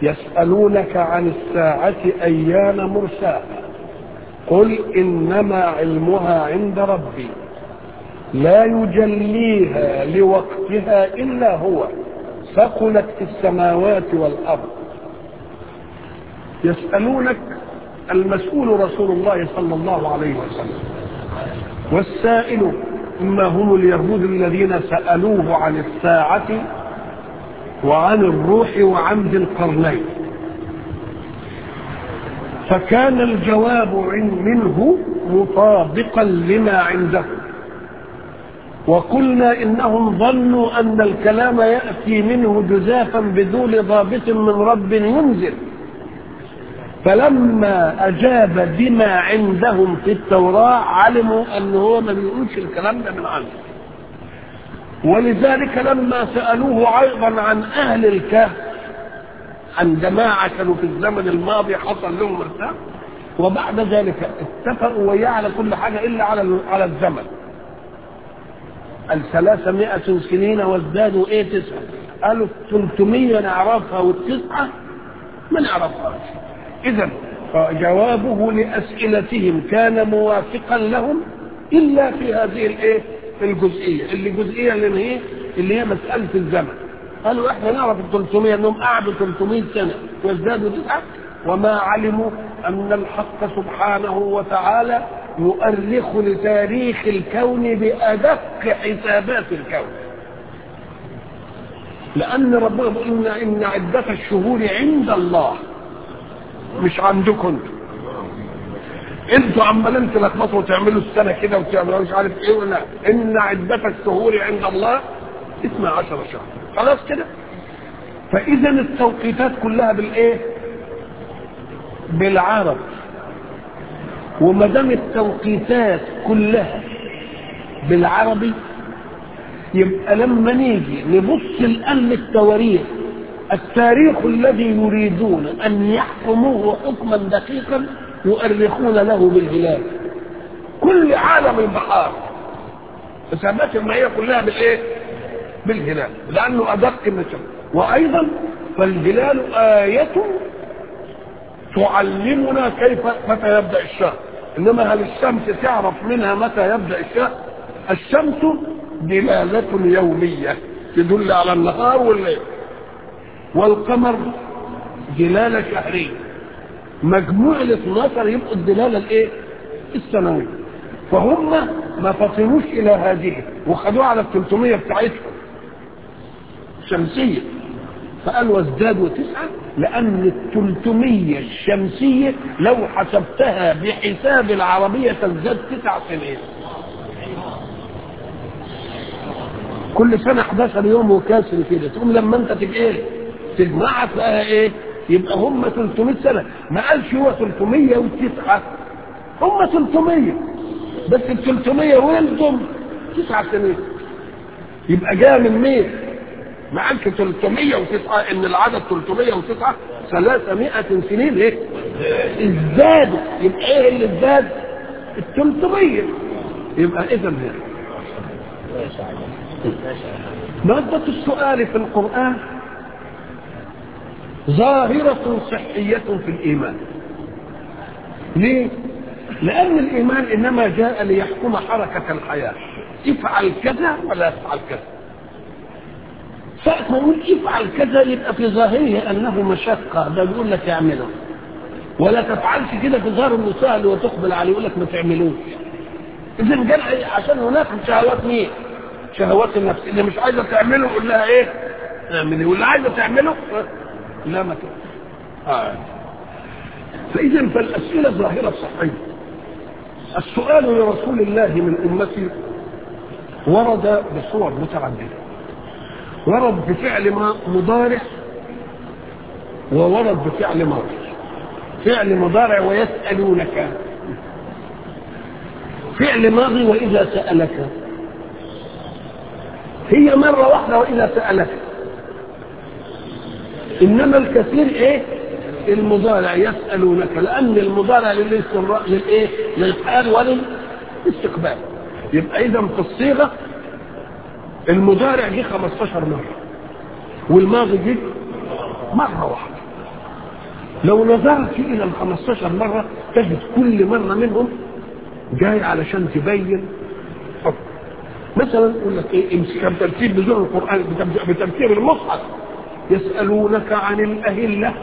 يسألونك عن الساعة أيان مرساها قل إنما علمها عند ربي لا يجليها لوقتها إلا هو ثقلت في السماوات والأرض يسألونك المسؤول رسول الله صلى الله عليه وسلم والسائل إما هم اليهود الذين سألوه عن الساعة وعن الروح وعن ذي القرنين فكان الجواب منه مطابقا لما عنده وقلنا انهم ظنوا ان الكلام ياتي منه جزافا بدون ضابط من رب ينزل فلما اجاب بما عندهم في التوراه علموا ان هو ما بيقولش الكلام ده من عنده ولذلك لما سالوه ايضا عن اهل الكهف عن جماعه كانوا في الزمن الماضي حصل لهم ارتاح وبعد ذلك اتفقوا وياه على كل حاجه الا على على الزمن الثلاثمائة سنين وازدادوا ايه تسعة قالوا 300 نعرفها والتسعة ما نعرفهاش اذا فجوابه لاسئلتهم كان موافقا لهم الا في هذه الايه الجزئيه اللي جزئيه اللي هي اللي هي مساله الزمن قالوا احنا نعرف ال 300 انهم قعدوا 300 سنه وازدادوا تسعه وما علموا ان الحق سبحانه وتعالى يؤرخ لتاريخ الكون بادق حسابات الكون لان ربنا بيقول ان ان عده الشهور عند الله مش عندكم انتوا انتوا عمالين تلخبطوا وتعملوا السنه كده وتعملوا مش عارف ايه ولا ان عده الشهور عند الله اثنا عشر شهر خلاص كده فاذا التوقيتات كلها بالايه بالعرب وما دام التوقيتات كلها بالعربي يبقى لما نيجي نبص الان للتواريخ التاريخ الذي يريدون ان يحكموه حكما دقيقا يؤرخون له بالهلال كل عالم البحار حسابات المائيه كلها بالايه؟ بالهلال لانه ادق من الشمس وايضا فالهلال آية تعلمنا كيف متى يبدا الشهر انما هل الشمس تعرف منها متى يبدا الشهر الشمس دلالة يومية تدل على النهار والليل والقمر دلالة شهرية مجموع ال 12 يبقوا الدلالة الايه؟ السنوية فهم ما فطنوش الى هذه وخدوها على ال 300 بتاعتهم شمسية فقالوا وازدادوا تسعة لأن التلتمية الشمسية لو حسبتها بحساب العربية تزداد تسع سنين كل سنة 11 يوم وكاسر كده تقوم لما انت تبقى ايه تجمعها تلاقيها ايه يبقى هم 300 سنة ما قالش هو 309 هم 300 بس ال 300 ولدهم تسع سنين يبقى جاء من مين؟ ما قالش 309 ان العدد 309 300 سنين ايه؟ ازدادوا يبقى ايه اللي ازداد؟ ال 300 يبقى اذا هنا مادة السؤال في القرآن ظاهرة صحية في الإيمان ليه؟ لأن الإيمان إنما جاء ليحكم حركة الحياة افعل كذا ولا افعل كذا ساعة ما نقول افعل كذا يبقى في ظاهره أنه مشقة ده بيقول لك اعمله ولا تفعلش كده في ظاهر انه سهل وتقبل عليه يقول لك ما تعملوش إذا جاء عشان هناك شهوات مين؟ شهوات النفس اللي مش عايزة تعمله قول لها إيه؟ اعملي واللي عايزة تعمله لا ما تعمل آه. فإذا فالأسئلة ظاهرة صحية السؤال لرسول الله من أمتي ورد بصور متعددة ورد بفعل مضارع وورد بفعل ماضي فعل مضارع ويسألونك فعل ماضي وإذا سألك هي مرة واحدة وإذا سألك إنما الكثير إيه المضارع يسألونك لأن المضارع للاستمرار للإيه للحال وللاستقبال يبقى إذا في الصيغة المضارع جه 15 مرة والماضي جه مرة واحدة لو نظرت الى ال 15 مره تجد كل مره منهم جاي علشان تبين حكم مثلا يقول لك ايه امسك بترتيب نزول القران بترتيب المصحف يسالونك عن الاهله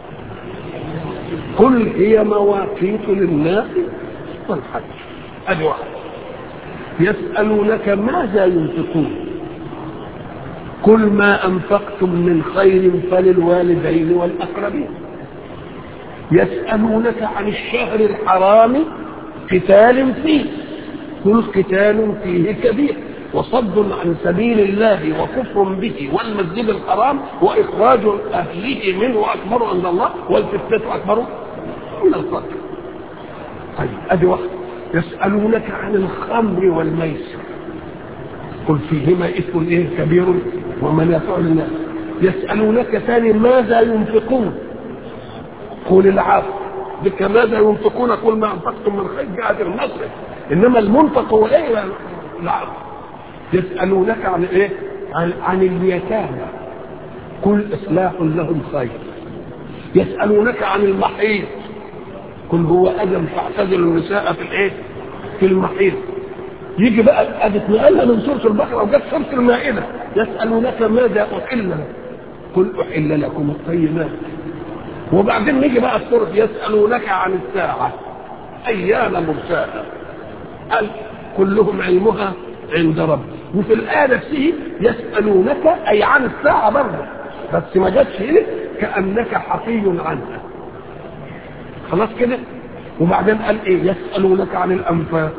قل هي مواقيت للناس والحج ادي واحد يسالونك ماذا ينفقون قل ما انفقتم من خير فللوالدين والاقربين يسالونك عن الشهر الحرام قتال فيه قل قتال فيه كبير وصد عن سبيل الله وكفر به والمسجد الحرام واخراج اهله منه اكبر عند الله والفتنه اكبر من القتل طيب ادي واحد يسالونك عن الخمر والميسر قل فيهما اثم ايه كبير ومنافع للناس يسالونك ثاني ماذا ينفقون قل العفو بك ماذا ينفقون قل ما انفقتم من خير جهه المصرف انما المنفق هو ايه العفو يسالونك عن ايه عن, عن اليتامى قل اصلاح لهم خير يسالونك عن المحيط قل هو ادم فاعتزلوا النساء في الايه في المحيط يجي بقى ادي اتنقلنا من سوره البقره وجت سوره المائده يسالونك ماذا احل لك قل احل لكم الطيبات وبعدين نيجي بقى السوره يسالونك عن الساعه ايان مرساها قال كلهم علمها عند رب وفي الآية نفسه يسألونك أي عن الساعة برضه بس ما جاتش إيه كأنك حفي عنها خلاص كده وبعدين قال إيه يسألونك عن الأنفال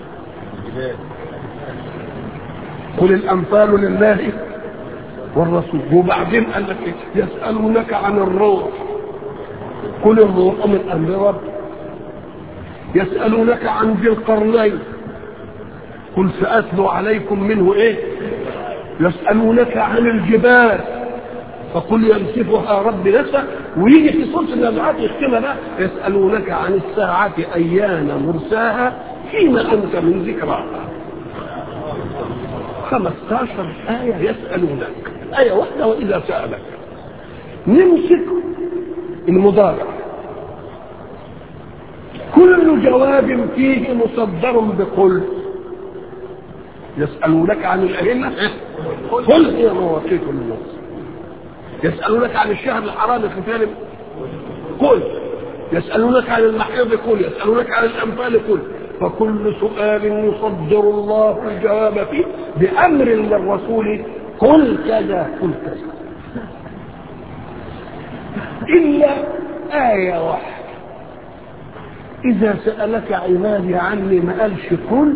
قل الأنفال لله والرسول وبعدين قال لك إيه يسألونك عن الروح قل الروح من أمر رب يسألونك عن ذي القرنين قل سأتلو عليكم منه ايه يسألونك عن الجبال فقل يمسكها رب نفسه ويجي في سورة النزعات يختمها بقى يسألونك عن الساعة أيان مرساها فيما أنت من ذكراها 15 آية يسألونك آية واحدة وإذا سألك نمسك المضارع كل جواب فيه مصدر بقل يسألونك عن الأهلة قل هي مواقيت للناس يسألونك عن الشهر الحرام قتال قل يسألونك عن المحيض قل يسألونك عن الأنفال قل فكل سؤال يصدر الله الجواب فيه بأمر للرسول قل كذا قل كذا إلا آية واحدة إذا سألك عبادي عني ما قالش قل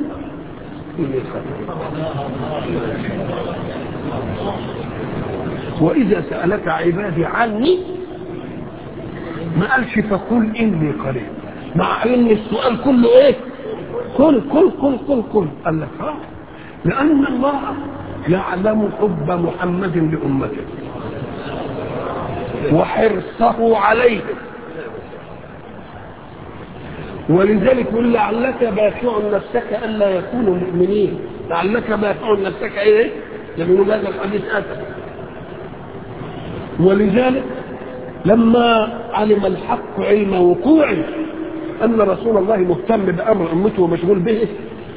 وإذا سألك عبادي عني ما قالش فقل إني قريب مع إن السؤال كله إيه؟ كل كل كل كل كل قال لك آه لأن الله يعلم حب محمد لأمته وحرصه عليهم ولذلك يقول لعلك باخع نفسك الا يكونوا مؤمنين لعلك باخع نفسك ايه يقولون هذا الحديث اتى ولذلك لما علم الحق علم وقوعه ان رسول الله مهتم بامر امته ومشغول به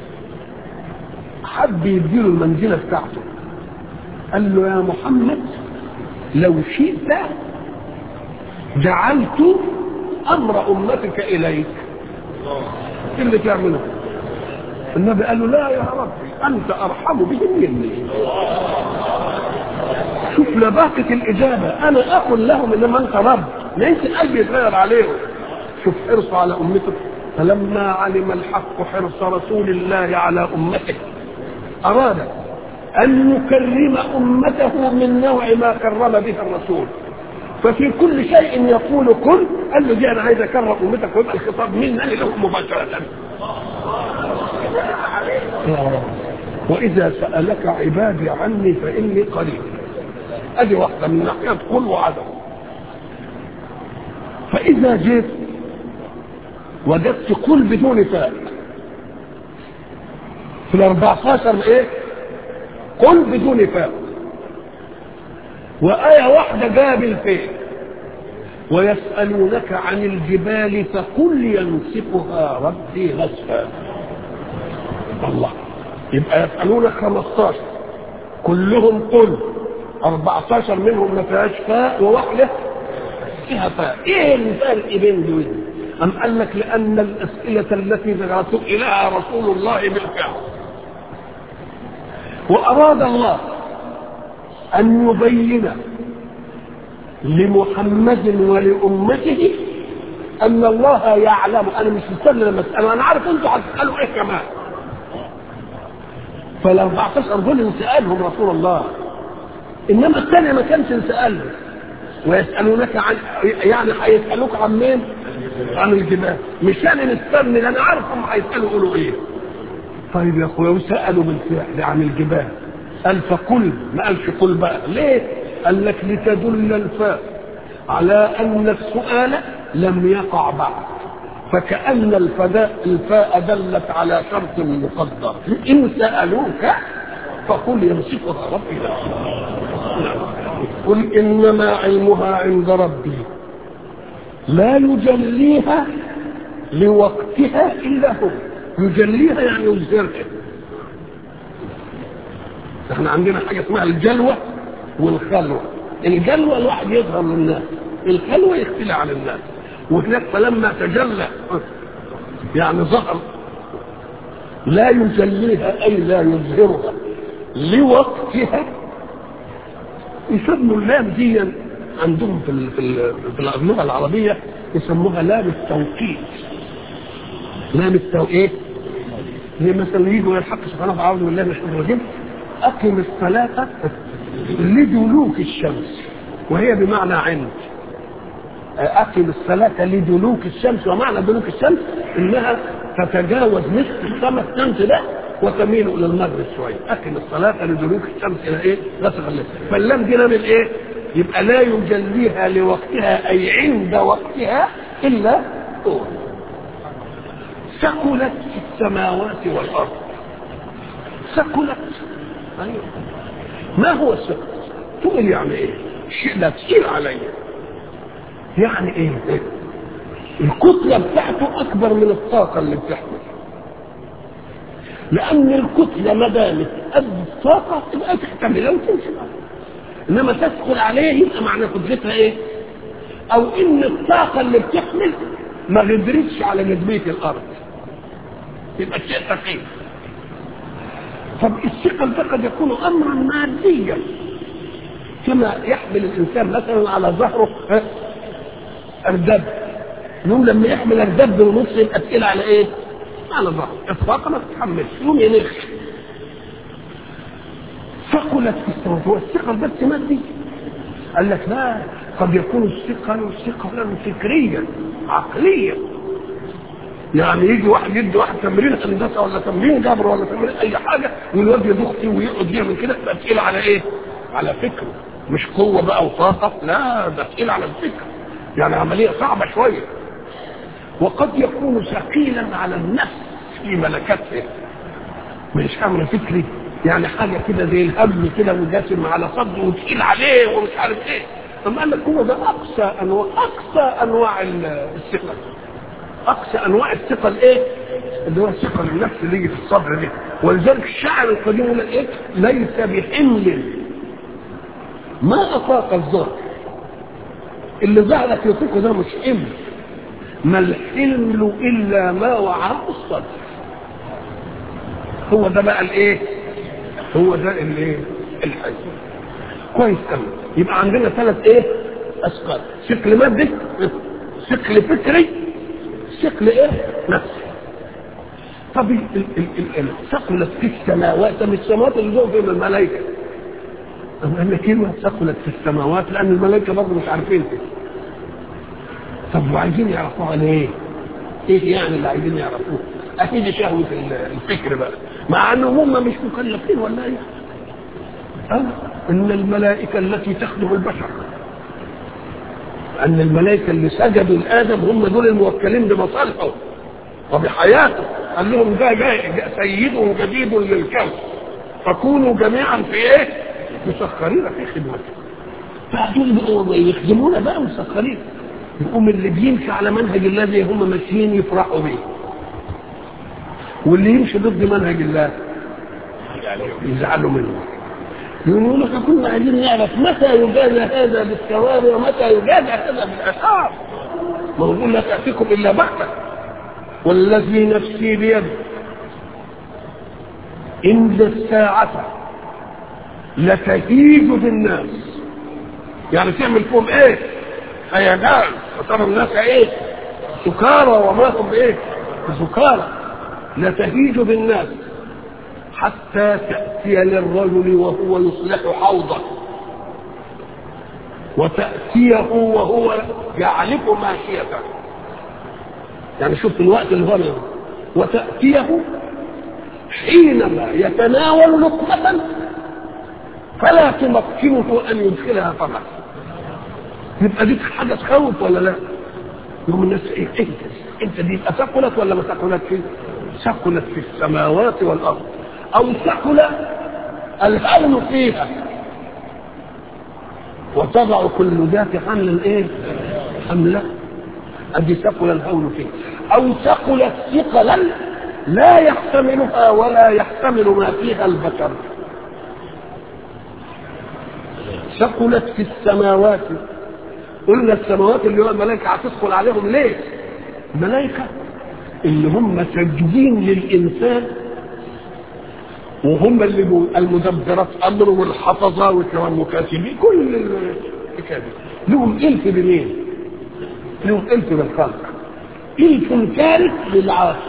حب يديله المنزله بتاعته قال له يا محمد لو شئت جعلت امر امتك اليك ايه اللي تعمله النبي قال له لا يا رب انت ارحم بهم مني شوف لباقة الإجابة أنا أقول لهم إنما أنت رب ليس قلبي يتغير عليهم شوف حرصه على أمته فلما علم الحق حرص رسول الله على أمته أراد أن يكرم أمته من نوع ما كرم به الرسول ففي كل شيء يقول كن قال له دي انا عايز اكرم امتك ويبقى الخطاب مني له مباشره واذا سالك عبادي عني فاني قريب ادي واحده من ناحيه كل وعدم فاذا جيت وجدت كل بدون فاء في ال 14 ايه قل بدون فاء وآية واحدة جاب الفيل ويسألونك عن الجبال فقل ينسفها ربي نسفا الله يبقى يسألونك 15 كلهم قل 14 منهم ما فيهاش فاء وواحدة فيها فاء ايه الفرق بين دول أم قال لك لأن الأسئلة التي سئلها رسول الله بالفعل وأراد الله أن يبين لمحمد ولأمته أن الله يعلم أنا مش مستني لما أسأله أنا عارف أنتوا هتسألوا إيه كمان فال 14 دول سألهم رسول الله إنما الثانية ما كانش سأله ويسألونك عن يعني هيسألوك عن مين؟ عن الجبال مش أنا مستني أنا عارف هم هيسألوا يقولوا إيه طيب يا أخويا وسألوا بالفعل عن الجبال قال فقل ما قالش قل بقى ليه؟ قال لك لتدل الفاء على أن السؤال لم يقع بعد فكأن الفداء الفاء دلت على شرط مقدر إن سألوك فقل يمسكها ربي لا قل إنما علمها عند ربي لا يجليها لوقتها إلا هو يجليها يعني يظهرها احنا عندنا حاجة اسمها الجلوة والخلوة الجلوة الواحد يظهر للناس الخلوة يختلى على الناس وهناك فلما تجلى يعني ظهر لا يجليها أي لا يظهرها لوقتها يسموا اللام دي عندهم في ال في, ال في اللغة العربية يسموها لام التوقيت لام التوقيت هي مثلا يجوا الحق سبحانه وتعالى أعوذ بالله من الشيطان الرجيم أقم الصلاة لدلوك الشمس وهي بمعنى عند أقم الصلاة لدلوك الشمس ومعنى دلوك الشمس إنها تتجاوز نصف السماء الشمس ده وتميل إلى المغرب شوية أقم الصلاة لدلوك الشمس إلى إيه؟ غسق الليل فاللام دي نعمل إيه؟ يبقى لا يجليها لوقتها أي عند وقتها إلا هو ثقلت في السماوات والأرض ثقلت أيوه ما هو الثقل؟ تقول يعني إيه؟ شيء لا تشيل عليه يعني ايه الكتلة بتاعته اكبر من الطاقة اللي بتحمل لان الكتلة ما دامت قد الطاقة تبقى تحتملها وتمشي انما تدخل عليه يبقى معنى قدرتها ايه او ان الطاقة اللي بتحمل ما قدرتش على نسبية الارض يبقى شيء ثقيل طب الثقل ده قد يكون امرا ماديا كما يحمل الانسان مثلا على ظهره اردب يوم لما يحمل اردب ونص يبقى تقيل على ايه؟ على ظهره الطاقه ما تتحملش يوم ينخ ثقلت في السماء هو الثقل بس مادي قال لك لا قد يكون الثقل ثقلا فكريا عقليا يعني يجي واحد يدي واحد تمرين هندسه ولا تمرين جبر ولا تمرين اي حاجه والواد يضخ فيه ويقعد يعمل كده يبقى تقيل على ايه؟ على فكره مش قوه بقى وطاقه لا ده تقيل على الفكر يعني عمليه صعبه شويه وقد يكون ثقيلا على النفس في ملكته مش امر فكري يعني حاجه كده زي الهم كده وجاسم على صدره وتقيل عليه ومش عارف ايه ثم قال لك هو ده اقصى انواع اقصى انواع الثقل اقصى انواع الثقل ايه؟ اللي هو الثقل النفس اللي يجي في الصدر دي ولذلك الشاعر القديم يقول لك ايه؟ ليس بحمل ما اطاق الظهر اللي ظهرك يطيقه ده مش حمل ما الحمل الا ما وعاه الصدر هو ده بقى الايه؟ هو ده الايه؟ الحي كويس قوي يبقى عندنا ثلاث ايه؟ اثقال ثقل مادي ثقل فكري ثقل ايه؟ نفسي طب ثقلت في السماوات من السماوات اللي جوه فين الملائكه قال لك كلمه ثقلت في السماوات لان الملائكه برضه مش عارفين كده طب وعايزين يعرفوها ليه؟ ايه يعني اللي عايزين يعرفوه؟ اكيد شهوة الفكر بقى مع انهم هم مش مكلفين ولا ايه؟ أه؟ ان الملائكة التي تخدم البشر ان الملائكة اللي سجدوا لآدم هم دول الموكلين بمصالحه وبحياته قال لهم ده جاي سيد جديد للكون فكونوا جميعا في ايه؟ مسخرين في خدمته فدول بقوا يخدمونا بقى مسخرين يقوم اللي بيمشي على منهج الله زي هم ماشيين يفرحوا بيه واللي يمشي ضد منهج الله يزعلوا منه يقولوا لك كنا عايزين نعرف متى يجازى هذا بالثواب ومتى يجازى هذا بالعقاب ما هو يقول لا تأتيكم إلا بغتة والذي نفسي بيده إن الساعة لتهيج بالناس يعني تعمل فيهم ايه؟ هيجان وترى الناس ايه؟ سكارى وما هم ايه؟ سكارى لتهيج بالناس حتى تأتي للرجل وهو يصلح حوضه وتأتيه وهو يعلف ماشيته يعني شوف الوقت اللي هو وتأتيه حينما يتناول لقمة فلا تمكنه أن يدخلها فمه يبقى دي حاجة تخوف ولا لا؟ يوم الناس ايه انت انت دي ثقلت ولا ما ثقلتش؟ ثقلت في السماوات والارض او ثقل الهون فيها وتضع كل ذات حمل ايه؟ حمله ادي ثقل الهون فيها او ثقلت ثقلا لا يحتملها ولا يحتمل ما فيها البشر ثقلت في السماوات قلنا السماوات اللي هو الملائكة هتدخل عليهم ليه؟ الملائكة اللي هم ساجدين للإنسان وهم اللي المدبرات أمر والحفظة والمكاتبين كل الحكاية لهم إلف بمين؟ لهم إلف بالخلق إلف كارث للعاصي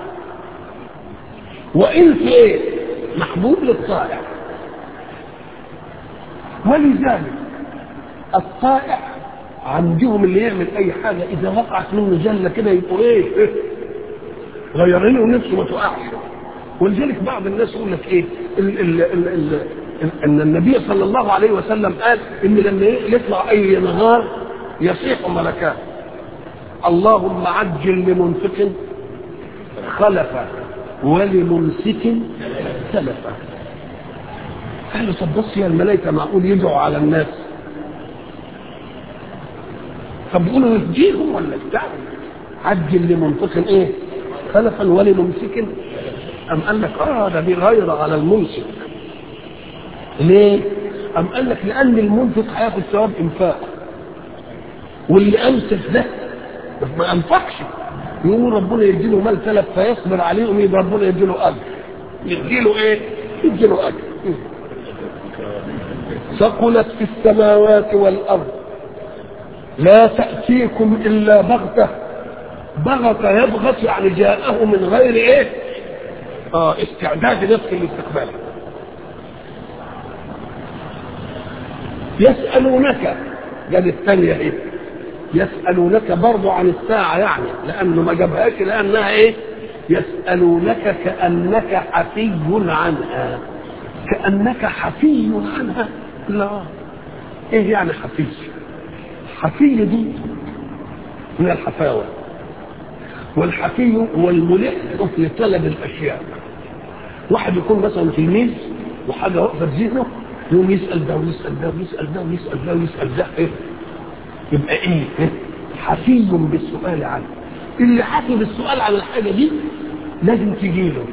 وإلف إيه؟ محبوب للطائع ولذلك الطائع عندهم اللي يعمل اي حاجه اذا وقعت منه جله كده يبقوا ايه, إيه؟ غيرين ونفسه ما تقعش ولذلك بعض الناس يقول لك ايه ال ال ال ال ان النبي صلى الله عليه وسلم قال ان لما يطلع اي نهار يصيح ملكان اللهم عجل لمنفق خلفا ولممسك سلفا قالوا طب بص يا الملائكه معقول يدعوا على الناس طب يقولوا يهديهم ولا بتاع عجل لمنفق ايه خلفا ولممسك ام قال لك اه ده دي غيره على الممسك ليه ام قال لك لان المنفق هياخد ثواب انفاق واللي امسك ده ما انفقش يقوم ربنا يديله مال تلف فيصبر عليهم يبقى ربنا يديله اجر يديله ايه يديله اجر ثقلت في السماوات والارض لا تأتيكم إلا بغتة بغتة يبغت يعني جاءه من غير إيه؟ آه استعداد نفس الاستقبال يسألونك قال الثانية إيه؟ يسألونك برضو عن الساعة يعني لأنه ما جابهاش لأنها إيه؟ يسألونك كأنك حفي عنها كأنك حفي عنها لا إيه يعني حفي؟ الحفي دي من الحفاوة والحفي هو الملح في طلب الأشياء واحد يكون مثلا تلميذ وحاجة واقفة في ذهنه يقوم يسأل ده ويسأل ده ويسأل ده ويسأل ده ويسأل ده إيه؟ يبقى إيه؟ إيه؟ حفي بالسؤال عنه اللي حفي بالسؤال عن الحاجة دي لازم تجيله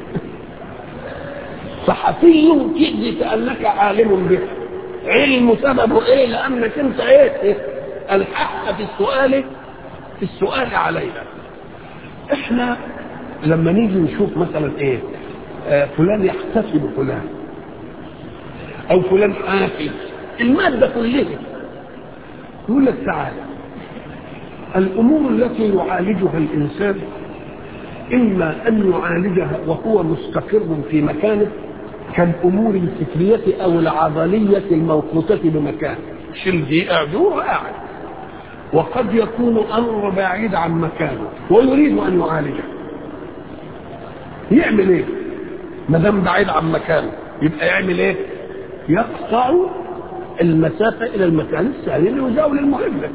فحفي تجي كأنك عالم به علم سببه ايه لانك انت ايه, إيه؟ الحق في السؤال في السؤال علينا احنا لما نيجي نشوف مثلا ايه آه فلان يحتفي بفلان او فلان حافي المادة كلها يقول لك تعالى الامور التي يعالجها الانسان اما ان يعالجها وهو مستقر في مكانه كالامور الفكريه او العضليه الموقوته بمكان شيل دي قاعد هو قاعد وقد يكون امر بعيد عن مكانه ويريد ان يعالجه يعمل ايه ما دام بعيد عن مكانه يبقى يعمل ايه يقطع المسافه الى المكان الثاني ليزاول المهمه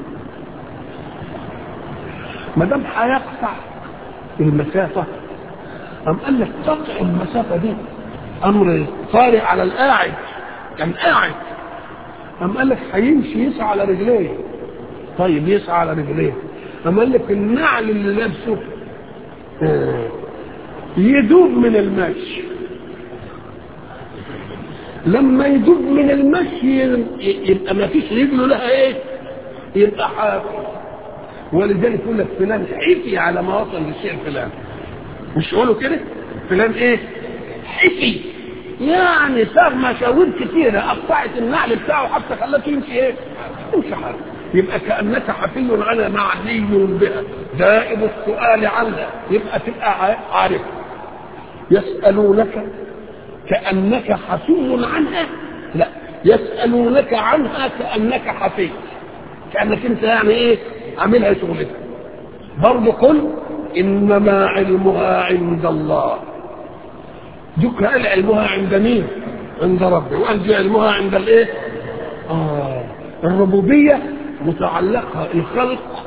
ما دام هيقطع المسافه أم قال لك قطع المسافه دي امر طارئ على القاعد كان قاعد أم قال لك هيمشي يسعى على رجليه طيب يسعى على رجليه أما قال لك النعل اللي لابسه يدوب من المشي لما يدوب من المشي يبقى ما فيش رجله لها ايه يبقى حافي ولذلك يقول لك فلان حفي على ما وصل للشيء الفلاني مش يقولوا كده فلان ايه حفي يعني صار مشاوير كثيرة قطعت النعل بتاعه حتى خلته يمشي ايه يمشي حافي يبقى كأنك حفي عنها معني بها دائم السؤال عنها يبقى تبقى عارف يسألونك كأنك حفي عنها لا يسألونك عنها كأنك حفي كأنك انت يعني ايه عاملها شغلتك برضه قل إنما علمها عند الله ذكر قال علمها عند مين عند ربي وقال علمها عند الايه آه الربوبية متعلقة الخلق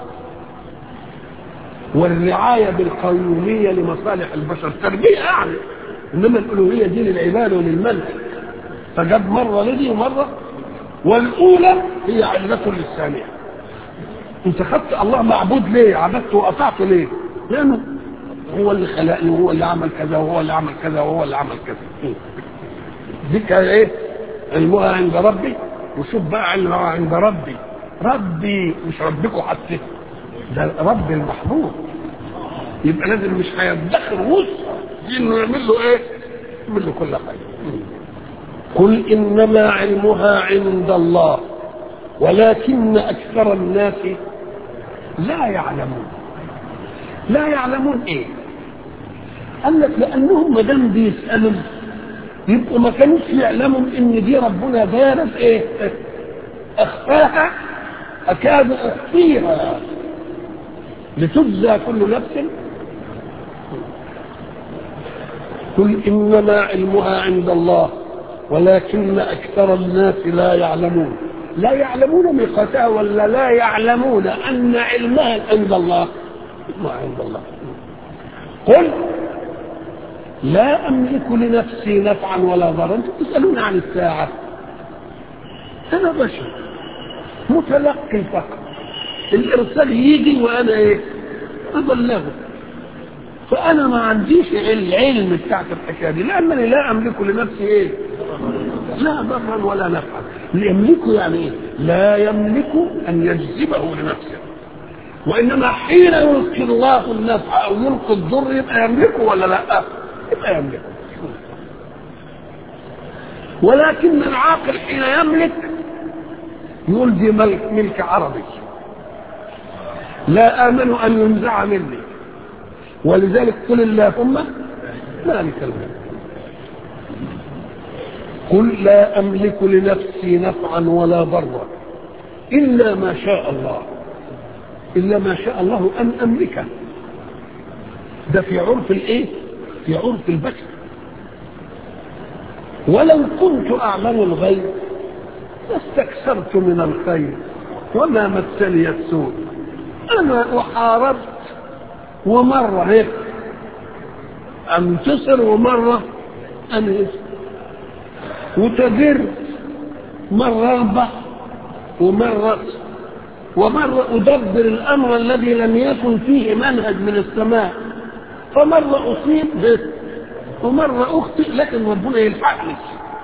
والرعاية بالقيومية لمصالح البشر تربية يعني إنما الألوهية دي للعباد وللملك فجاب مرة لدي ومرة والأولى هي علة للثانية أنت خدت الله معبود ليه؟ عبدته وقطعته ليه؟ لأنه هو اللي خلقني وهو اللي عمل كذا وهو اللي عمل كذا وهو اللي عمل كذا دي كان ايه؟ علمها عند ربي وشوف بقى علمها عند ربي ربي مش ربكم حتى ده رب المحبوب يبقى لازم مش هيدخر وسع دي انه يعمل له ايه؟ يعمل له كل حاجه قل انما علمها عند الله ولكن اكثر الناس لا يعلمون لا يعلمون ايه قال لك لانهم ما دام بيسالوا يبقوا ما كانوش يعلموا ان دي ربنا دارت ايه اخفاها اكاد اخفيها لتجزى كل نفس قل انما علمها عند الله ولكن اكثر الناس لا يعلمون لا يعلمون ميقاتها ولا لا يعلمون ان علمها عند الله ما عند الله قل لا املك لنفسي نفعا ولا ضرا انتم تسالون عن الساعه انا بشر متلقي فقط الارسال يجي وانا ايه ابلغه فانا ما عنديش العلم بتاعت الحكايه دي لانني لا املك لنفسي ايه لا ضرا ولا نفعا يملكه يعني ايه لا يملك ان يجذبه لنفسه وانما حين يلقي الله النفع او يلقي الضر يبقى يملكه ولا لا يبقى يملكه ولكن العاقل حين يملك يقول دي ملك, ملك عربي لا آمن أن ينزع مني ولذلك قل اللهم مالك الملك قل لا أملك لنفسي نفعا ولا ضرا إلا ما شاء الله إلا ما شاء الله أن أملكه ده في عرف الإيه؟ في عرف البشر ولو كنت أعلم الغيب لاستكثرت من الخير وما مسني السوء أنا أحاربت ومرة هيك أنتصر ومرة أنهزم وتجرت مرة أربح ومرة ومرة أدبر الأمر الذي لم يكن فيه منهج من السماء فمرة أصيب به ومرة أخطئ لكن ربنا يلحقني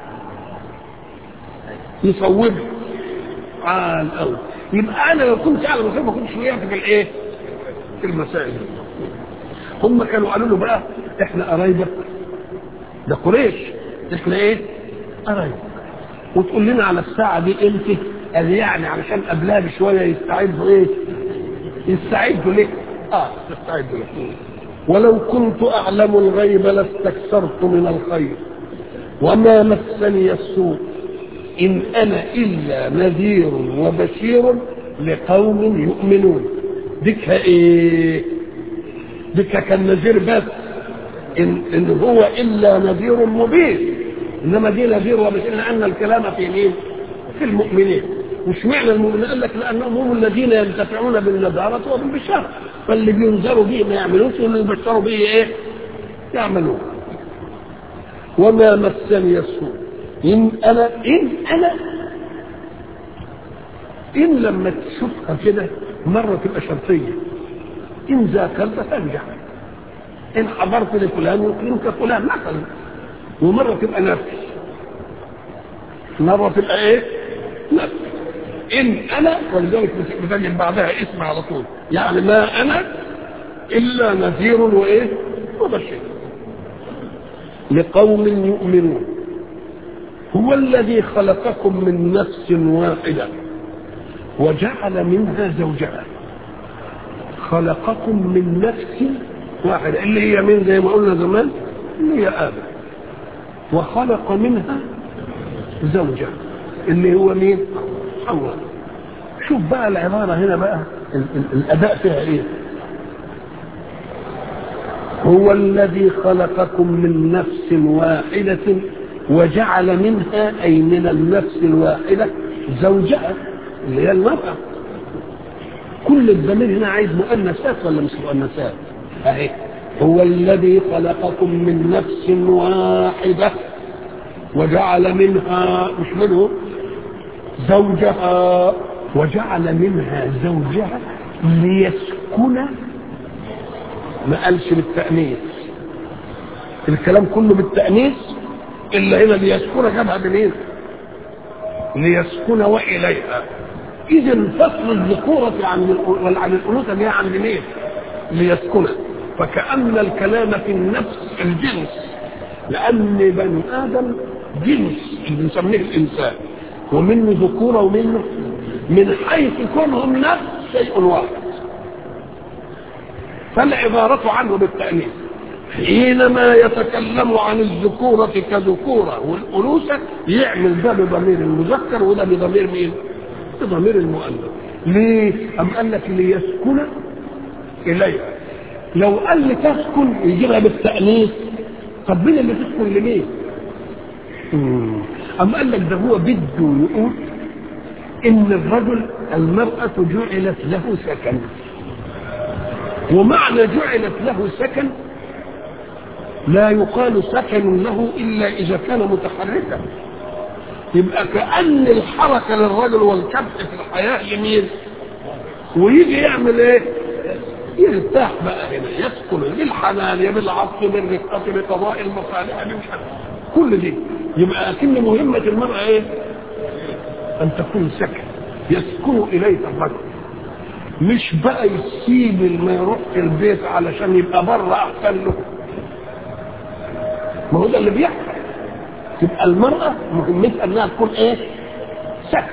يصوبني عال قوي يبقى أنا لو كنت أعلم الخير ما كنتش وقعت في الإيه؟ في المسائل هم كانوا قالوا له بقى إحنا قرايبك ده قريش إحنا إيه؟ قرايبك وتقول لنا على الساعة دي امتى؟ قال يعني علشان قبلها بشوية يستعدوا ايه؟ يستعدوا ليه؟ اه يستعدوا ليه؟ ولو كنت أعلم الغيب لاستكثرت من الخير وما مسني السوء إن أنا إلا نذير وبشير لقوم يؤمنون ديك إيه؟ ديك كان نذير بس إن, إن هو إلا نذير مبين إنما دي نذير وبشير لأن الكلام في مين؟ في المؤمنين مش معنى المؤمنين قال لك لانهم هم الذين ينتفعون بالنذارة وبالبشارة فاللي بينذروا به ما يعملوش واللي يبشروا به ايه؟ يعملون وما مسني السوء ان انا ان انا ان لما تشوفها كده مره تبقى شرطيه إن ذاكرت تنجح إن حضرت لفلان يكرمك فلان مثلا ومرة تبقى نفس مرة تبقى إيه؟ نفس إن أنا ولذلك بتجد بعدها اسم على طول يعني ما أنا إلا نذير وإيه؟ وبشير لقوم يؤمنون هو الذي خلقكم من نفس واحدة وجعل منها زوجها خلقكم من نفس واحدة اللي هي من زي ما قلنا زمان اللي هي آدم وخلق منها زوجها اللي هو مين؟ حواء شوف بقى العبارة هنا بقى ال- ال- الأداء فيها إيه؟ هو الذي خلقكم من نفس واحدة وجعل منها أي من النفس الواحدة زوجها اللي هي المرأة كل الضمير هنا عايز مؤنثات ولا مش مؤنثات؟ أهي هو الذي خلقكم من نفس واحدة وجعل منها مش منه زوجها وجعل منها زوجها ليسكن ما قالش بالتأنيث الكلام كله بالتأنيث إلا هنا ليسكن جابها منين؟ ليسكن وإليها إذا فصل الذكورة عن ال- عن الأنوثة جاي عند مين؟ ليسكن فكأن الكلام في النفس الجنس لأن بني آدم جنس اللي بنسميه الإنسان ومنه ذكورة ومنه من حيث كونهم نفس شيء واحد فالعبارة عنه بالتأنيث حينما يتكلم عن الذكورة كذكورة والأنوثة يعمل ده بضمير المذكر وده بضمير مين؟ بضمير المؤنث ليه؟ أم قال لك ليسكن إليها لو قال لي تسكن يجيبها بالتأنيث طب مين اللي تسكن لمين؟ مم. أم قال لك ده هو بده يقول إن الرجل المرأة جعلت له سكن ومعنى جعلت له سكن لا يقال سكن له إلا إذا كان متحركا يبقى كأن الحركة للرجل والكبح في الحياة يمين ويجي يعمل ايه؟ يرتاح بقى هنا يسكن بالحنان بالعطف بالرفقة بقضاء المصالح مش عارف. كل دي يبقى أكن مهمة المرأة ايه؟ أن تكون سكن يسكن إليك الرجل مش بقى يسيب ما يروح في البيت علشان يبقى بره أحسن له ما هو ده اللي بيحصل تبقى المرأة مهمتها انها تكون ايه؟ سكن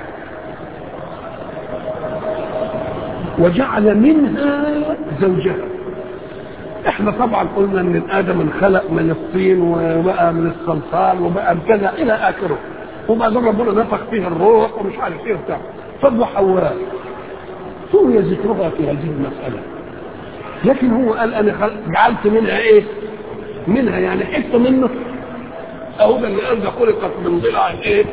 وجعل منها زوجها احنا طبعا قلنا ان ادم انخلق من الطين وبقى من الصلصال وبقى كذا الى اخره وبعدين ربنا نفخ فيه الروح ومش عارف ايه وبتاع طب وحواء سوي ذكرها في هذه المساله لكن هو قال انا خلق جعلت منها ايه؟ منها يعني حته منه اهو ده اللي قال ده خلقت من ضلع ايه؟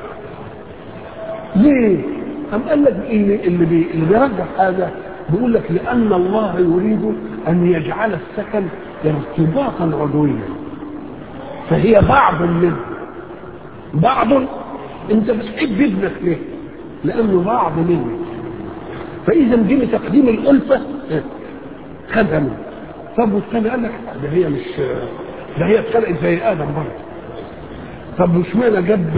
ليه؟ أم قال لك اللي اللي, بي اللي بيرجح هذا بيقول لك لأن الله يريد أن يجعل السكن ارتباطا عضويا فهي بعض منه بعض أنت بتحب ابنك ليه؟ لأنه بعض منه فإذا دي لتقديم الألفة خدها منه طب والثاني قال لك ده هي مش ده هي اتخلقت زي آدم برضه طب وش معنى جاب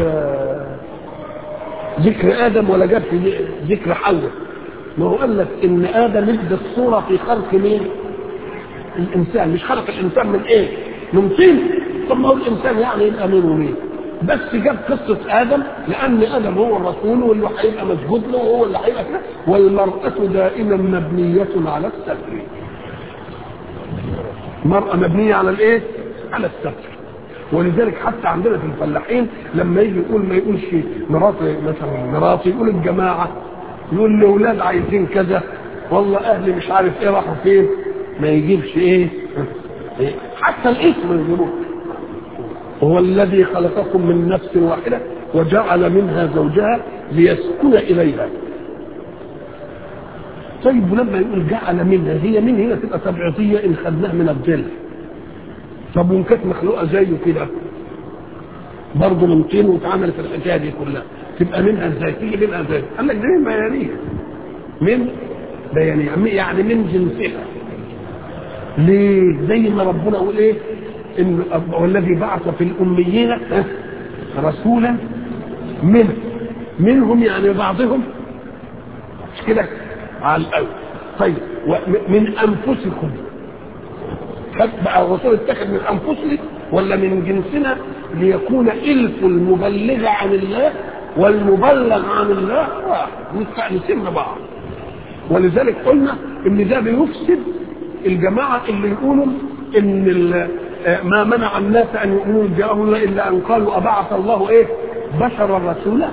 ذكر ادم ولا جاب ذكر حواء ما هو قال لك ان ادم ادى الصوره في خلق مين الانسان مش خلق الانسان من ايه من طين طب ما هو الانسان يعني يبقى مين ومين بس جاب قصة آدم لأن آدم هو الرسول واللي هيبقى مسجود له وهو اللي هيبقى كده والمرأة دائما مبنية على الستر. المرأة مبنية على الإيه؟ على الستر. ولذلك حتى عندنا في الفلاحين لما يجي يقول ما يقولش مراتي مثلا مراتي يقول الجماعه يقول لاولاد عايزين كذا والله اهلي مش عارف ايه راحوا فين ما يجيبش ايه حتى الاسم ما يجيبوش هو الذي خلقكم من نفس واحده وجعل منها زوجها ليسكن اليها طيب ولما يقول جعل منها هي من هنا تبقى تبعيضيه ان خدناها من الظل طب وان كانت مخلوقه زيه كده برضه من طين واتعملت الحكايه دي كلها تبقى منها ازاي؟ تيجي منها ازاي؟ قال لك دي بيانيه من بيانيه يعني من جنسها ليه زي ما ربنا يقول ايه ان والذي بعث في الاميين ها، رسولا منه منهم يعني بعضهم مش كده على الاول طيب وم- من انفسكم خد بقى الرسول اتخذ من انفسنا ولا من جنسنا ليكون الف المبلغ عن الله والمبلغ عن الله واحد مستأنسين بعض ولذلك قلنا ان ده بيفسد الجماعه اللي يقولوا ان ال- آه، ما منع الناس ان يؤمنوا جاءهم الا ان قالوا ابعث الله ايه بشرا رسولا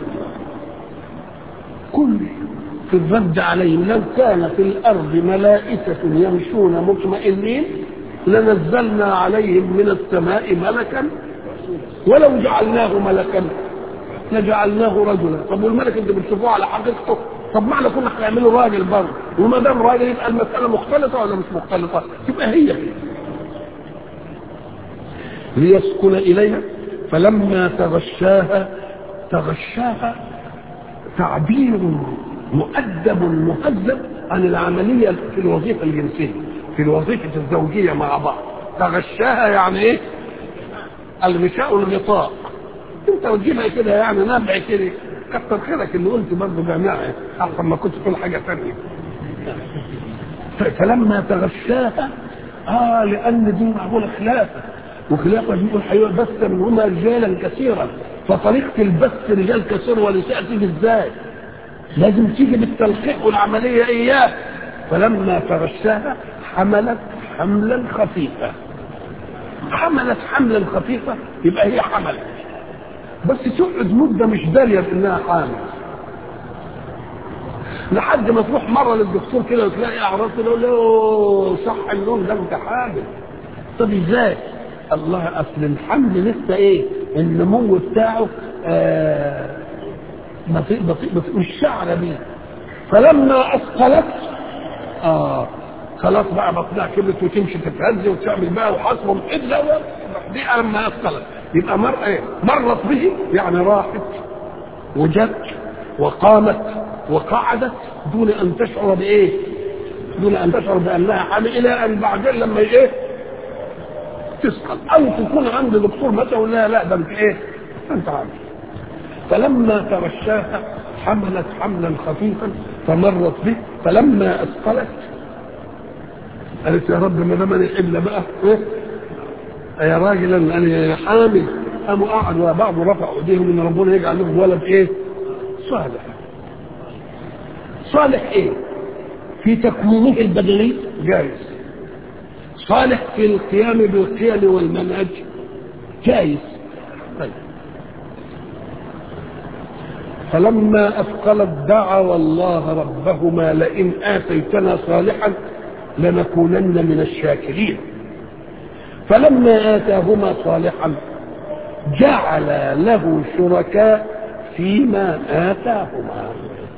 كل في الرد عليهم لو كان في الارض ملائكه يمشون مطمئنين لنزلنا عليهم من السماء ملكا ولو جعلناه ملكا لجعلناه رجلا طب والملك انت بتشوفوه على حقيقته طب معنى كنا هنعمله راجل برضه وما دام راجل يبقى المساله مختلطه ولا مش مختلطه تبقى هي هي ليسكن اليها فلما تغشاها تغشاها تعبير مؤدب مهذب عن العمليه في الوظيفه الجنسيه في الوظيفه الزوجيه مع بعض تغشاها يعني ايه الغشاء الغطاء انت وتجيبها كده يعني نبع كده كتر خيرك اللي قلت برضه جامعي احسن ما كنت تقول حاجه ثانيه ف- فلما تغشاها اه لان دي معقوله خلافه وخلافه بيقول حيوان بث منهما رجالا كثيرا فطريقه البث رجال كثير ونساء تيجي ازاي؟ لازم تيجي بالتلقيح والعمليه اياه فلما تغشاها حملت حملا خفيفا حملت حملا خفيفا يبقى هي حملت بس تقعد مده مش داريه بانها حامل لحد ما تروح مره للدكتور كده وتلاقي اعراض تقول له صح النوم ده انت حامل طب ازاي؟ الله اصل الحمل لسه ايه؟ النمو بتاعه آه بطيء بطيء بطيء مش شعر بيه فلما اثقلت اه خلاص بقى بطنها كبرت وتمشي تتهز وتعمل بقى وحصر حده دي لما اثقلت يبقى مر ايه؟ مرت به يعني راحت وجت وقامت وقعدت دون ان تشعر بايه؟ دون ان تشعر بانها حامل الى ان بعدين لما ايه؟ تسقط او تكون عند دكتور مثلا يقول لها لا ده انت ايه؟ انت عامل فلما تغشاها حملت حملا خفيفا فمرت به فلما اثقلت قالت يا رب ما دام انا حمل بقى ايه؟ يا راجل انا حامل قاموا قعدوا بعض رفعوا ايديهم ان ربنا يجعل لهم ولد ايه؟ صالح صالح ايه؟ في تكوينه البدني جائز صالح في القيام بالقيم والمنهج جائز طيب فلما اثقلت دعوا الله ربهما لئن اتيتنا صالحا لنكونن من الشاكرين فلما اتاهما صالحا جعل له شركاء فيما اتاهما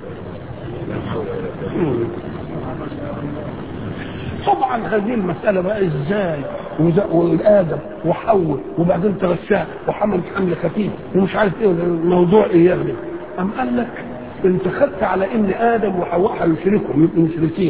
طبعا هذه المسألة بقى ازاي وز- والآدم وحواء وبعدين تغشاه وحمل حمل خفيف ومش عارف ايه الموضوع ايه يعني أم قال لك انت خدت على ان آدم وحواء هيشركوا يبقوا مشركين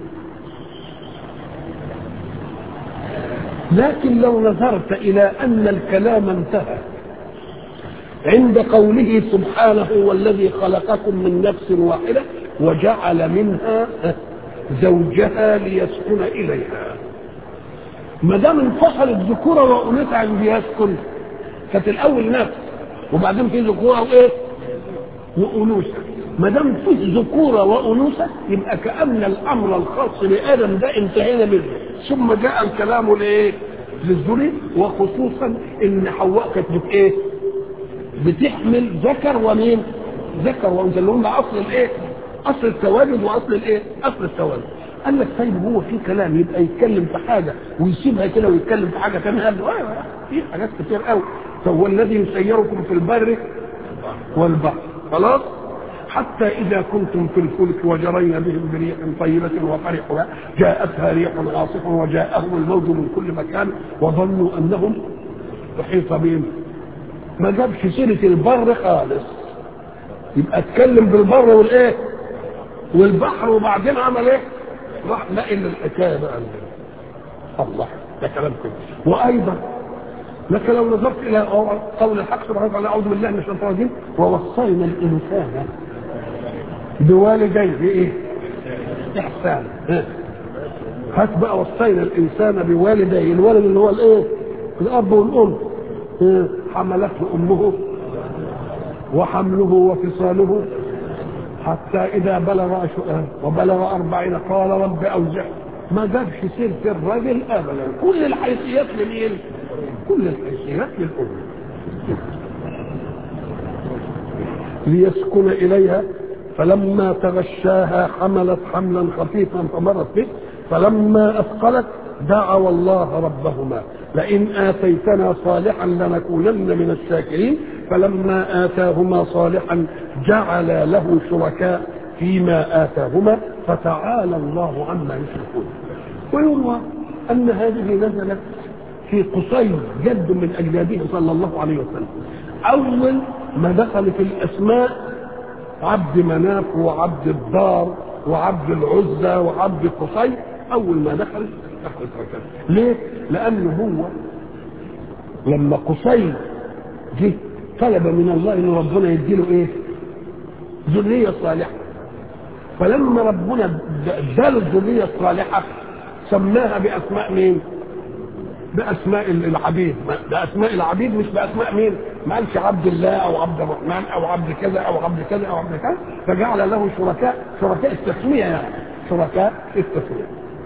لكن لو نظرت إلى أن الكلام انتهى عند قوله سبحانه والذي خلقكم من نفس واحدة وجعل منها زوجها ليسكن إليها ما دام انفصل الذكورة وأنثى عن يسكن كانت الأول نفس وبعدين في ذكورة وإيه؟ وأنوثة ما دام في ذكورة وأنوثة يبقى كأن الأمر الخاص بآدم ده انتهينا منه ثم جاء الكلام لإيه؟ للذري وخصوصا إن حواء كانت بت إيه؟ بتحمل ذكر ومين؟ ذكر وانثى اللي هم اصل الايه؟ اصل التواجد واصل الايه؟ اصل التواجد. قال لك طيب هو في كلام يبقى يتكلم في حاجه ويسيبها كده ويتكلم في حاجه ثانيه قال له ايوه في حاجات كتير قوي فهو الذي يسيركم في البر والبحر خلاص؟ حتى إذا كنتم في الفلك وجرين بهم بريح طيبة وفرحوا جاءتها ريح عاصف وجاءهم الموج من كل مكان وظنوا أنهم أحيط بهم ما جابش سيرة البر خالص يبقى اتكلم بالبر والايه والبحر وبعدين عمل ايه راح نقل الحكايه بقى الله ده كلام كده وايضا لك لو نظرت الى قول الحق سبحانه وتعالى اعوذ بالله من الشيطان الرجيم ووصينا الانسان بوالديه ايه؟ احسانا هات بقى وصينا الانسان بوالديه الولد اللي هو الايه؟ الاب والام إيه؟ حملته امه وحمله وفصاله حتى اذا بلغ أشهر وبلغ أربعين قال رب اوزعني ما جابش سيره الراجل ابدا كل الحيثيات لمين؟ كل الحيثيات للام ليسكن اليها فلما تغشاها حملت حملا خفيفا فمرت به فلما اثقلت دعوا الله ربهما لئن اتيتنا صالحا لنكونن من الشاكرين فلما اتاهما صالحا جعل له شركاء فيما اتاهما فتعالى الله عما يشركون ويروى ان هذه نزلت في قصي جد من اجداده صلى الله عليه وسلم اول ما دخل في الاسماء عبد مناف وعبد الدار وعبد العزى وعبد قصي اول ما دخل دخل هكذا ليه؟ لانه هو لما قصي جه طلب من الله ان ربنا يديله ايه؟ ذريه صالحه فلما ربنا اداله الذريه الصالحه سماها باسماء مين؟ باسماء العبيد باسماء العبيد مش باسماء مين ما قالش عبد الله او عبد الرحمن او عبد كذا او عبد كذا او عبد كذا فجعل له شركاء شركاء التسميه يعني شركاء التسميه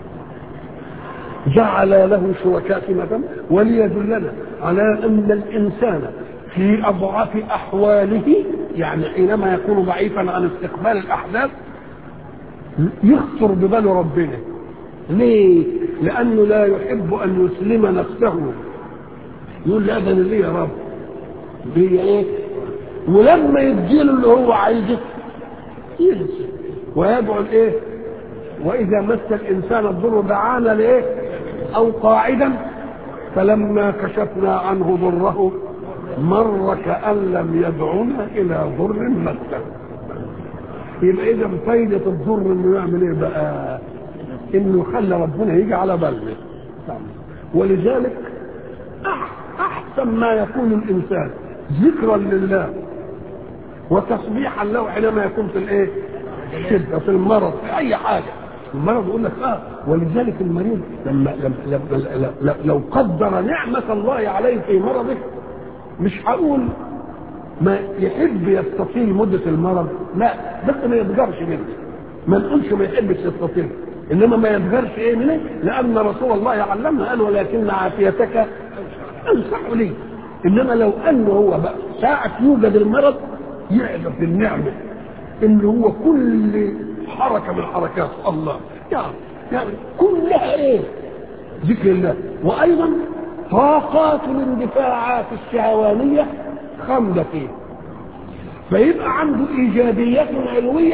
جعل له شركاء فيما تم وليدلنا على ان الانسان في اضعف احواله يعني حينما يكون ضعيفا عن استقبال الاحداث يخطر ببال ربنا ليه؟ لأنه لا يحب أن يسلم نفسه يقول لا ده ليه يا رب ليه إيه؟ ولما يديله اللي هو عايزه ينسى ويدعو الإيه؟ وإذا مس الإنسان الضر دعانا لإيه؟ أو قاعدا فلما كشفنا عنه ضره مر كأن لم يدعنا إلى ضر مسه يبقى إذا فايدة الضر إنه يعمل إيه بقى؟ انه خلى ربنا يجي على بالنا ولذلك احسن ما يكون الانسان ذكرا لله وتسبيحا له حينما يكون في الايه؟ الشده في المرض في اي حاجه المرض يقول لك اه ولذلك المريض لما, لما, لما, لما لو قدر نعمه الله عليه في مرضه مش هقول ما يحب يستطيل مده المرض لا بس ما يتجرش منه ما نقولش ما يحبش يستطيل انما ما يظهرش ايه منه لان رسول الله علمنا قال ولكن عافيتك انصح لي انما لو انه هو بقى ساعة يوجد المرض يعرف النعمة ان هو كل حركة من حركات الله يعني يعني كلها ايه ذكر الله وايضا طاقات الاندفاعات الشهوانية خامدة فيه فيبقى عنده ايجابيات علوية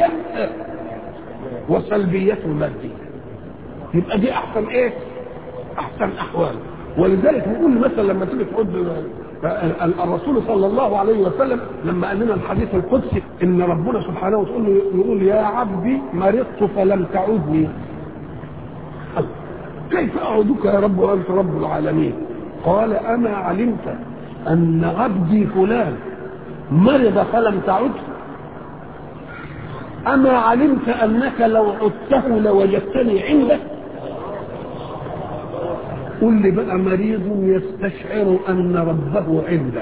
وسلبيات مادية يبقى دي احسن ايه احسن احوال ولذلك نقول مثلا لما تيجي تقول الرسول صلى الله عليه وسلم لما قال لنا الحديث القدسي ان ربنا سبحانه وتعالى يقول يا عبدي مرضت فلم تعودني كيف اعودك يا رب وانت رب العالمين قال اما علمت ان عبدي فلان مرض فلم تعده أما علمت أنك لو عدته لوجدتني عندك قل لي بقى مريض يستشعر أن ربه عنده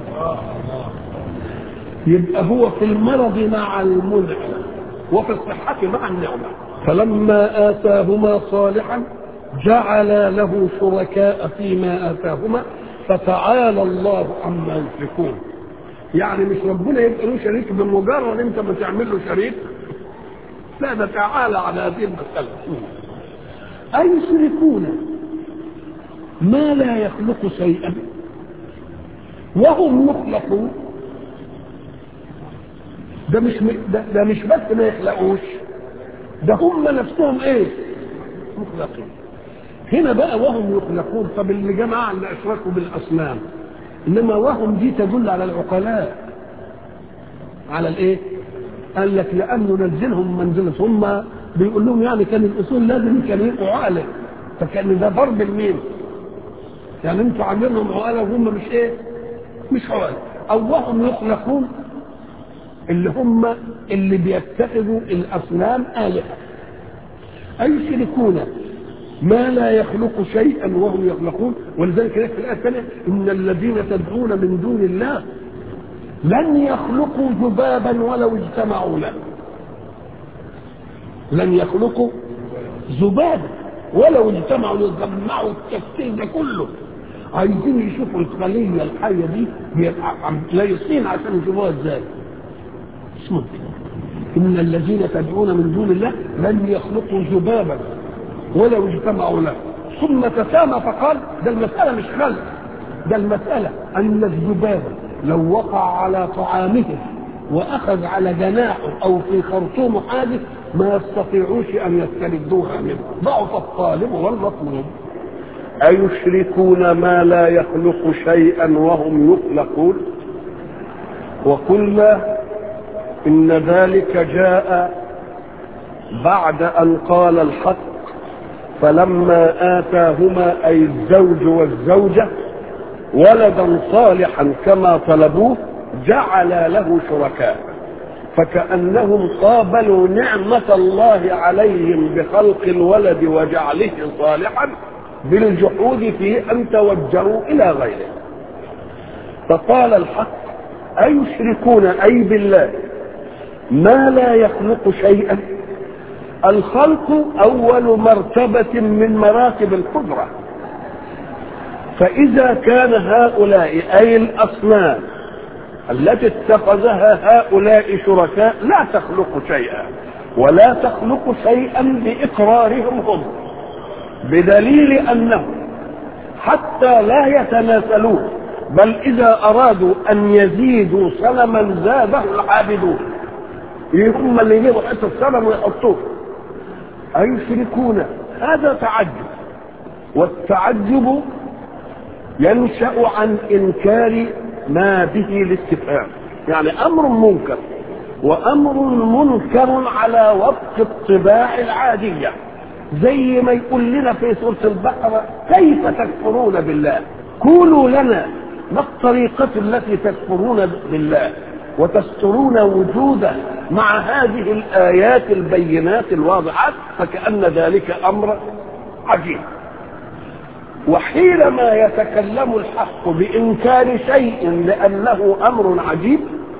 يبقى هو في المرض مع المنعم وفي الصحة مع النعمة فلما آتاهما صالحا جعل له شركاء فيما آتاهما فتعالى الله عما يشركون يعني مش ربنا يبقى له شريك بمجرد انت ما تعمل له شريك لا ده تعالى على هذه المسألة أيشركون ما لا يخلق شيئا وهم يخلقون ده مش ده, ده مش بس ما يخلقوش ده هم نفسهم ايه مخلقين هنا بقى وهم يخلقون طب اللي جماعة اللي اشركوا بالاصنام انما وهم دي تدل على العقلاء على الايه قال لك لانه نزلهم منزله هم بيقول لهم يعني كان الاصول لازم كان يبقوا عقل فكان ده ضرب المين يعني انتوا عاملينهم عقلاء وهم مش ايه مش عقلاء او وهم يخلقون اللي هم اللي بيتخذوا الاصنام الهه ايشركون ما لا يخلق شيئا وهم يخلقون ولذلك في الايه الثانيه ان الذين تدعون من دون الله لن يخلقوا ذبابا ولو اجتمعوا له لن يخلقوا ذبابا ولو اجتمعوا يجمعوا التفكير ده كله عايزين يشوفوا الخليه الحيه دي لايصين عشان يشوفوها ازاي مش ممكن ان الذين تدعون من دون الله لن يخلقوا ذبابا ولو اجتمعوا له ثم تسامى فقال ده المساله مش خلق ده المساله ان الذباب لو وقع على طعامهم واخذ على جناحه او في خرطوم حادث ما يستطيعوش ان يستردوها منه ضعف الطالب والمطلوب أيشركون ما لا يخلق شيئا وهم يخلقون وقلنا إن ذلك جاء بعد أن قال الحق فلما آتاهما أي الزوج والزوجة ولدا صالحا كما طلبوه جعل له شركاء فكأنهم قابلوا نعمة الله عليهم بخلق الولد وجعله صالحا بالجحود في أن توجهوا إلى غيره فقال الحق أيشركون أي بالله ما لا يخلق شيئا الخلق أول مرتبة من مراتب القدرة فإذا كان هؤلاء أي الأصنام التي اتخذها هؤلاء شركاء لا تخلق شيئا ولا تخلق شيئا بإقرارهم هم بدليل أنهم حتى لا يتناسلون بل إذا أرادوا أن يزيدوا صنما زاده العابدون هم اللي يجيبوا حتة الصنم ويحطوه أيشركون هذا تعجب والتعجب ينشأ عن إنكار ما به الاستفهام يعني أمر منكر وأمر منكر على وفق الطباع العادية زي ما يقول لنا في سورة البقرة كيف تكفرون بالله قولوا لنا ما الطريقة التي تكفرون بالله وتسترون وجوده مع هذه الآيات البينات الواضحات فكأن ذلك أمر عجيب وحينما يتكلم الحق بإنكار شيء لأنه أمر عجيب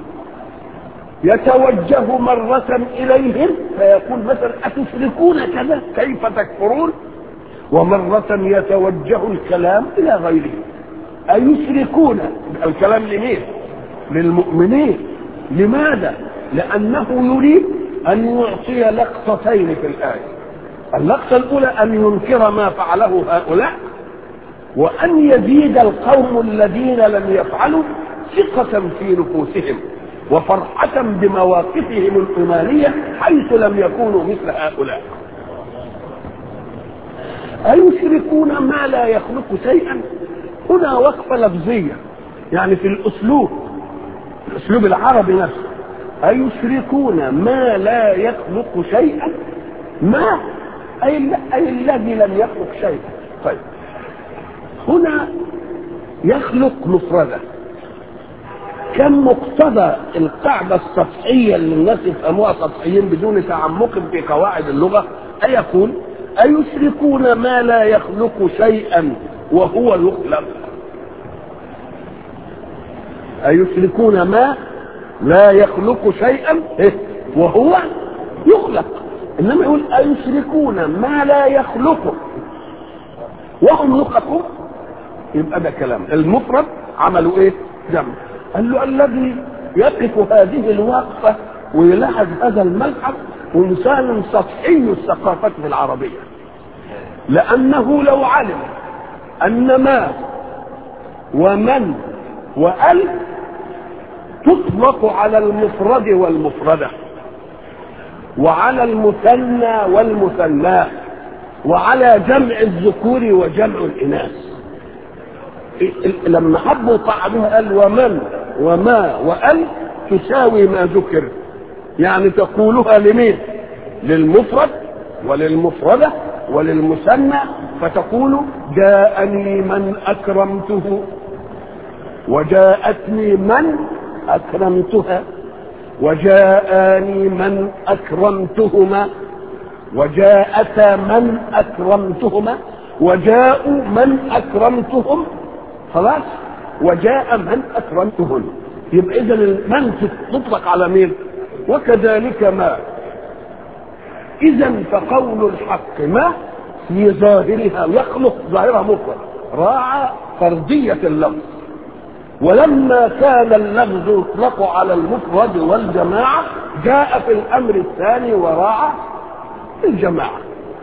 يتوجه مرة إليهم فيقول مثلا أتشركون كذا كيف تكفرون ومرة يتوجه الكلام إلى غيره أيشركون الكلام لمين للمؤمنين لماذا لأنه يريد أن يعطي لقطتين في الآية اللقطة الأولى أن ينكر ما فعله هؤلاء وأن يزيد القوم الذين لم يفعلوا ثقة في نفوسهم وفرحة بمواقفهم الإيمانية حيث لم يكونوا مثل هؤلاء أيشركون ما لا يخلق شيئا هنا وقفة لفظية يعني في الأسلوب الأسلوب العربي نفسه أيشركون ما لا يخلق شيئا ما أي, أي الذي لم يخلق شيئا طيب هنا يخلق مفردا كم مقتضى القاعدة السطحية اللي الناس يفهموها سطحيين بدون تعمق في قواعد اللغة أيقول أيشركون ما لا يخلق شيئا وهو يخلق أيشركون ما لا يخلق شيئا وهو يخلق إنما يقول أيشركون ما لا يخلق وهم يخلقون يبقى ده كلام المفرد عملوا ايه جمع قال له الذي يقف هذه الوقفة ويلاحظ هذا الملحظ إنسان سطحي الثقافة العربية لأنه لو علم أن ما ومن وأل تطلق على المفرد والمفردة وعلى المثنى والمثناه وعلى جمع الذكور وجمع الإناث لما حبوا طعمها قال ومن وما وأل تساوي ما ذكر يعني تقولها لمين للمفرد وللمفردة وللمثنى فتقول جاءني من اكرمته وجاءتني من اكرمتها وجاءني من اكرمتهما وجاءتا من اكرمتهما وجاءوا من اكرمتهم خلاص وجاء من اكرمتهن يبقى اذا من تطلق على مين وكذلك ما اذا فقول الحق ما في ظاهرها يخلق ظاهرها مفرد راعى فرضيه اللفظ ولما كان اللفظ يطلق على المفرد والجماعه جاء في الامر الثاني وراعى الجماعه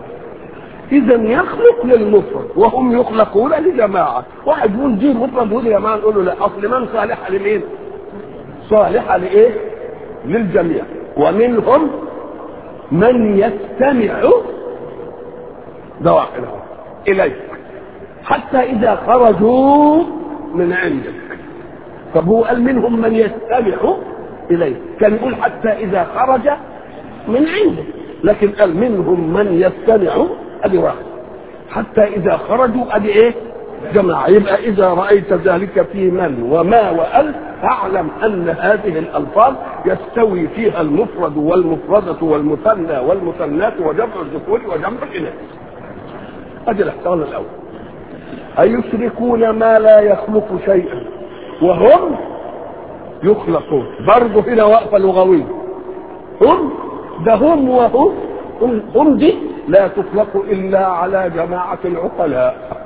اذا يخلق للمفرد وهم يخلقون لجماعه واحد يقول دي مفرد ودي جماعه نقول له لا اصل من صالحه لمين صالحه لايه للجميع ومنهم من يستمع ده واحد اهو اليك حتى اذا خرجوا من عندك طب هو قال منهم من يستمع اليك كان يقول حتى اذا خرج من عندك لكن قال منهم من يستمع ادي واحد حتى اذا خرجوا ادي ايه جماعة يبقى إذا رأيت ذلك في من وما وأل فاعلم أن هذه الألفاظ يستوي فيها المفرد والمفردة والمثنى والمثنات وجمع الذكور وجمع الإناث. أدي الاحتمال الأول. أيشركون ما لا يخلق شيئا وهم يخلقون برضه هنا وقفة لغوية هم ده هم وهم هم, هم دي لا تطلق إلا على جماعة العقلاء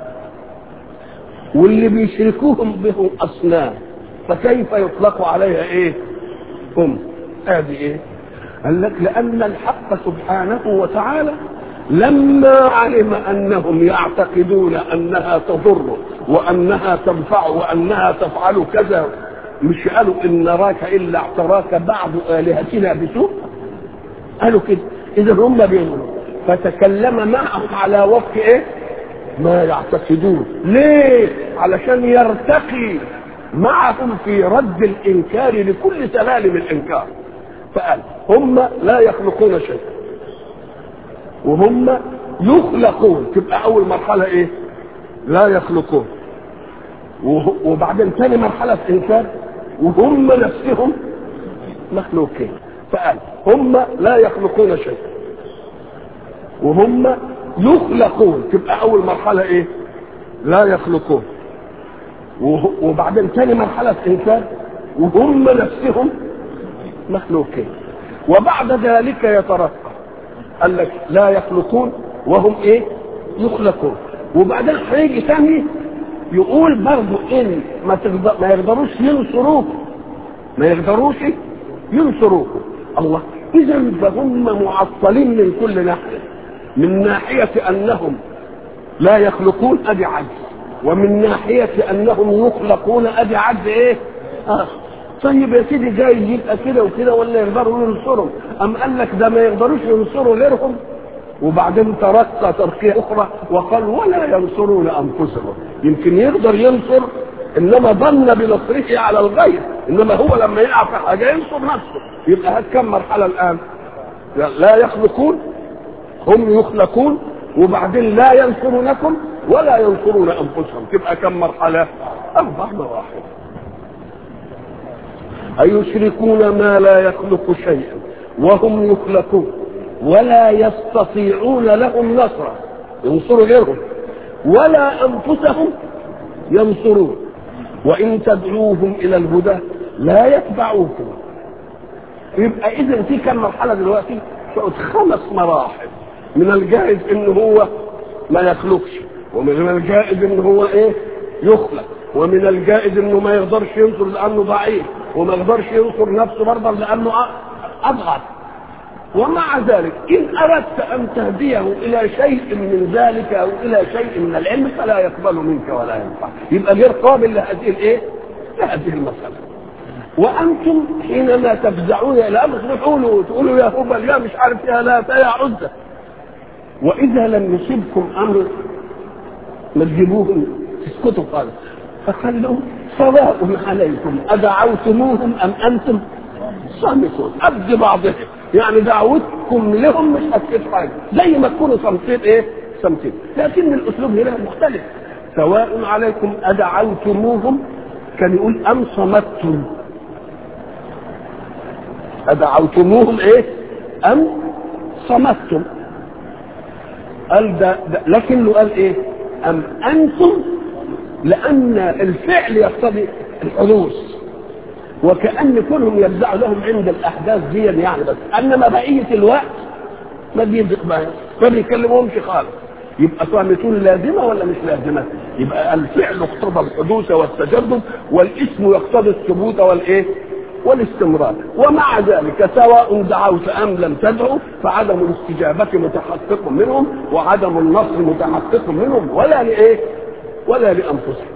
واللي بيشركوهم بهم اصنام فكيف يطلق عليها ايه هم ادي ايه قال لك لان الحق سبحانه وتعالى لما علم انهم يعتقدون انها تضر وانها تنفع وانها تفعل كذا مش قالوا ان نراك الا اعتراك بعض الهتنا بسوء قالوا كده اذا هم بيقولوا فتكلم معهم على وفق ايه ما يعتقدون ليه علشان يرتقي معهم في رد الانكار لكل سلالم الانكار فقال هم لا يخلقون شيء وهم يخلقون تبقى اول مرحله ايه لا يخلقون وبعدين ثاني مرحله في انكار وهم نفسهم مخلوقين فقال هم لا يخلقون شيء وهم يخلقون تبقى اول مرحله ايه لا يخلقون وبعدين ثاني مرحله انكار وهم نفسهم مخلوقين وبعد ذلك يترقى قال لك لا يخلقون وهم ايه يخلقون وبعدين هيجي ثاني يقول برضه ان ما تقدر ما يقدروش ينصروكم ما يقدروش ينصروكم الله اذا فهم معطلين من كل ناحيه من ناحية أنهم لا يخلقون أدي عجز ومن ناحية أنهم يخلقون أدي عجز إيه؟ آه. طيب يا سيدي جاي يبقى كده وكده ولا يقدروا ينصروا أم قال لك ده ما يقدروش ينصروا غيرهم وبعدين ترقى ترقية أخرى وقال ولا ينصرون أنفسهم يمكن يقدر ينصر إنما ظن بنصره على الغير إنما هو لما يقع في حاجة ينصر نفسه يبقى هات كم مرحلة الآن لا يخلقون هم يخلقون وبعدين لا ينصرونكم ولا ينصرون انفسهم تبقى كم مرحله اربع مراحل ايشركون ما لا يخلق شيئا وهم يخلقون ولا يستطيعون لهم نصرا ينصروا غيرهم ولا انفسهم ينصرون وان تدعوهم الى الهدى لا يتبعوكم يبقى اذا في كم مرحله دلوقتي تقعد خمس مراحل من الجائز ان هو ما يخلقش ومن الجائز ان هو ايه يخلق ومن الجائز انه ما يقدرش ينصر لانه ضعيف وما يقدرش ينصر نفسه برضه لانه اضعف ومع ذلك ان اردت ان تهديه الى شيء من ذلك او الى شيء من العلم فلا يقبل منك ولا ينفع يبقى غير قابل لهذه الايه لهذه المساله وانتم حينما تفزعون الى امر تقولوا تقولوا يا هبل يا مش عارف يا لا يا عزه واذا لم يصبكم امر ما تجيبوهم تسكتوا خالص فخلوا سواء عليكم ادعوتموهم ام انتم صامتون قد بعضهم يعني دعوتكم لهم مش هتفيد حاجه زي ما تكونوا صامتين ايه الصمتين لكن الاسلوب هنا مختلف سواء عليكم ادعوتموهم كان يقول ام صمتم ادعوتموهم ايه ام صمتم قال ده, ده لكنه قال ايه ام انتم لان الفعل يقتضي الحدوث وكان كلهم يفزع لهم عند الاحداث دي يعني بس انما بقيه الوقت ما بينطق بها ما بيكلمهمش خالص يبقى صامتون لازمه ولا مش لازمه؟ يبقى الفعل اقتضى الحدوث والتجدد والاسم يقتضي الثبوت والايه؟ والاستمرار ومع ذلك سواء دعوت ام لم تدعو فعدم الاستجابه متحقق منهم وعدم النصر متحقق منهم ولا لايه؟ ولا لانفسهم